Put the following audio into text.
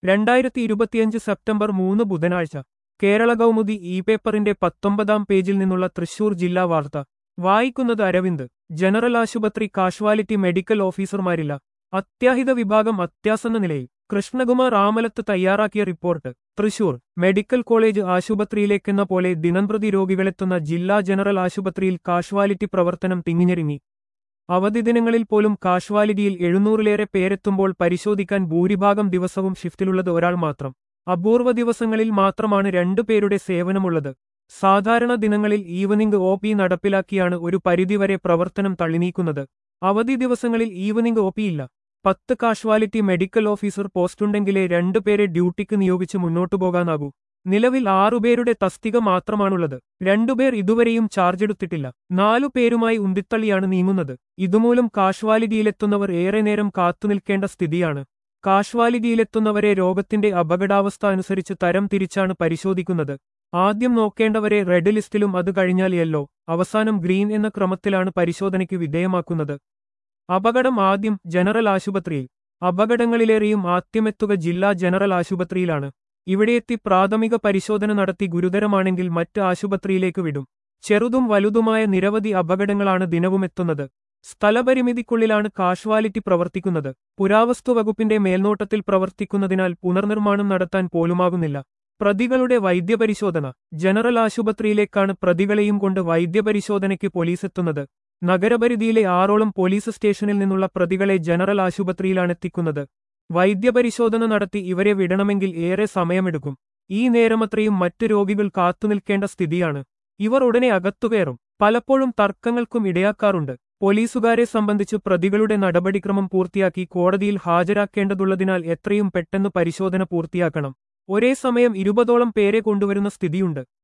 രണ്ടായിരത്തി ഇരുപത്തിയഞ്ച് സെപ്റ്റംബർ മൂന്ന് ബുധനാഴ്ച കേരള കൗമുദി ഇ പേപ്പറിന്റെ പത്തൊമ്പതാം പേജിൽ നിന്നുള്ള തൃശൂർ ജില്ലാ വാർത്ത വായിക്കുന്നത് അരവിന്ദ് ജനറൽ ആശുപത്രി കാഷ്വാലിറ്റി മെഡിക്കൽ ഓഫീസർമാരില്ല അത്യാഹിത വിഭാഗം അത്യാസന്ന നിലയിൽ കൃഷ്ണകുമാർ ആമലത്ത് തയ്യാറാക്കിയ റിപ്പോർട്ട് തൃശൂർ മെഡിക്കൽ കോളേജ് ആശുപത്രിയിലേക്കെന്ന പോലെ ദിനംപ്രതി രോഗികളെത്തുന്ന ജില്ലാ ജനറൽ ആശുപത്രിയിൽ കാഷ്വാലിറ്റി പ്രവർത്തനം തിങ്ങിഞ്ഞെരുങ്ങി അവധി ദിനങ്ങളിൽ പോലും കാഷ്വാലിറ്റിയിൽ എഴുന്നൂറിലേറെ പേരെത്തുമ്പോൾ പരിശോധിക്കാൻ ഭൂരിഭാഗം ദിവസവും ഷിഫ്റ്റിലുള്ളത് ഒരാൾ മാത്രം അപൂർവ ദിവസങ്ങളിൽ മാത്രമാണ് രണ്ടു പേരുടെ സേവനമുള്ളത് സാധാരണ ദിനങ്ങളിൽ ഈവനിംഗ് ഒ പി നടപ്പിലാക്കിയാണ് ഒരു പരിധിവരെ പ്രവർത്തനം തള്ളിനീക്കുന്നത് അവധി ദിവസങ്ങളിൽ ഈവനിംഗ് ഒ ഇല്ല പത്ത് കാഷ്വാലിറ്റി മെഡിക്കൽ ഓഫീസർ പോസ്റ്റുണ്ടെങ്കിലേ രണ്ടുപേരെ ഡ്യൂട്ടിക്ക് നിയോഗിച്ച് മുന്നോട്ടു പോകാനാകൂ നിലവിൽ ആറുപേരുടെ തസ്തിക മാത്രമാണുള്ളത് രണ്ടുപേർ ഇതുവരെയും ചാർജ് എടുത്തിട്ടില്ല നാലു പേരുമായി ഉന്തിത്തള്ളിയാണ് നീങ്ങുന്നത് ഇതുമൂലം കാഷ്വാലിറ്റിയിലെത്തുന്നവർ ഏറെ നേരം കാത്തുനിൽക്കേണ്ട സ്ഥിതിയാണ് കാഷ്വാലിറ്റിയിലെത്തുന്നവരെ രോഗത്തിന്റെ അപകടാവസ്ഥ അനുസരിച്ച് തരം തിരിച്ചാണ് പരിശോധിക്കുന്നത് ആദ്യം നോക്കേണ്ടവരെ റെഡ് ലിസ്റ്റിലും അത് കഴിഞ്ഞാൽ യെല്ലോ അവസാനം ഗ്രീൻ എന്ന ക്രമത്തിലാണ് പരിശോധനയ്ക്ക് വിധേയമാക്കുന്നത് അപകടം ആദ്യം ജനറൽ ആശുപത്രിയിൽ അപകടങ്ങളിലേറെയും ആദ്യമെത്തുക ജില്ലാ ജനറൽ ആശുപത്രിയിലാണ് ഇവിടെയെത്തി പ്രാഥമിക പരിശോധന നടത്തി ഗുരുതരമാണെങ്കിൽ മറ്റ് ആശുപത്രിയിലേക്ക് വിടും ചെറുതും വലുതുമായ നിരവധി അപകടങ്ങളാണ് ദിനവുമെത്തുന്നത് സ്ഥലപരിമിതിക്കുള്ളിലാണ് കാഷ്വാലിറ്റി പ്രവർത്തിക്കുന്നത് പുരാവസ്തു വകുപ്പിന്റെ മേൽനോട്ടത്തിൽ പ്രവർത്തിക്കുന്നതിനാൽ പുനർനിർമ്മാണം നടത്താൻ പോലുമാകുന്നില്ല പ്രതികളുടെ വൈദ്യപരിശോധന ജനറൽ ആശുപത്രിയിലേക്കാണ് പ്രതികളെയും കൊണ്ട് വൈദ്യപരിശോധനയ്ക്ക് പോലീസെത്തുന്നത് നഗരപരിധിയിലെ ആറോളം പോലീസ് സ്റ്റേഷനിൽ നിന്നുള്ള പ്രതികളെ ജനറൽ ആശുപത്രിയിലാണെത്തിക്കുന്നത് വൈദ്യപരിശോധന നടത്തി ഇവരെ വിടണമെങ്കിൽ ഏറെ സമയമെടുക്കും ഈ നേരമത്രയും മറ്റു രോഗികൾ കാത്തുനിൽക്കേണ്ട സ്ഥിതിയാണ് ഇവർ ഉടനെ അകത്തുകയറും പലപ്പോഴും തർക്കങ്ങൾക്കും ഇടയാക്കാറുണ്ട് പോലീസുകാരെ സംബന്ധിച്ച് പ്രതികളുടെ നടപടിക്രമം പൂർത്തിയാക്കി കോടതിയിൽ ഹാജരാക്കേണ്ടതുള്ളതിനാൽ എത്രയും പെട്ടെന്ന് പരിശോധന പൂർത്തിയാക്കണം ഒരേ സമയം ഇരുപതോളം പേരെ കൊണ്ടുവരുന്ന സ്ഥിതിയുണ്ട്